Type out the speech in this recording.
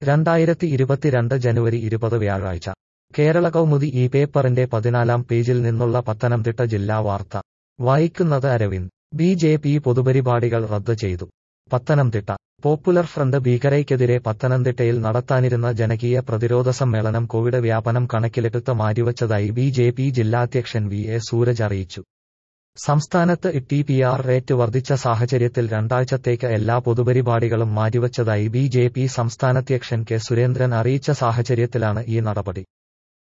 രണ്ടായിരത്തി ഇരുപത്തിരണ്ട് ജനുവരി ഇരുപത് വ്യാഴാഴ്ച കേരള കൗമുദി ഈ പേപ്പറിന്റെ പതിനാലാം പേജിൽ നിന്നുള്ള പത്തനംതിട്ട ജില്ലാ വാർത്ത വായിക്കുന്നത് അരവിന്ദ് ബി ജെ പി പൊതുപരിപാടികൾ റദ്ദ് ചെയ്തു പത്തനംതിട്ട പോപ്പുലർ ഫ്രണ്ട് ഭീകരയ്ക്കെതിരെ പത്തനംതിട്ടയിൽ നടത്താനിരുന്ന ജനകീയ പ്രതിരോധ സമ്മേളനം കോവിഡ് വ്യാപനം കണക്കിലെടുത്ത് മാറ്റിവച്ചതായി ബി ജെ പി ജില്ലാധ്യക്ഷൻ വി എ സൂരജ് അറിയിച്ചു സംസ്ഥാനത്ത് ടി പി ആർ റേറ്റ് വർദ്ധിച്ച സാഹചര്യത്തിൽ രണ്ടാഴ്ചത്തേക്ക് എല്ലാ പൊതുപരിപാടികളും മാറ്റിവച്ചതായി ബി ജെ പി സംസ്ഥാനാധ്യക്ഷൻ കെ സുരേന്ദ്രൻ അറിയിച്ച സാഹചര്യത്തിലാണ് ഈ നടപടി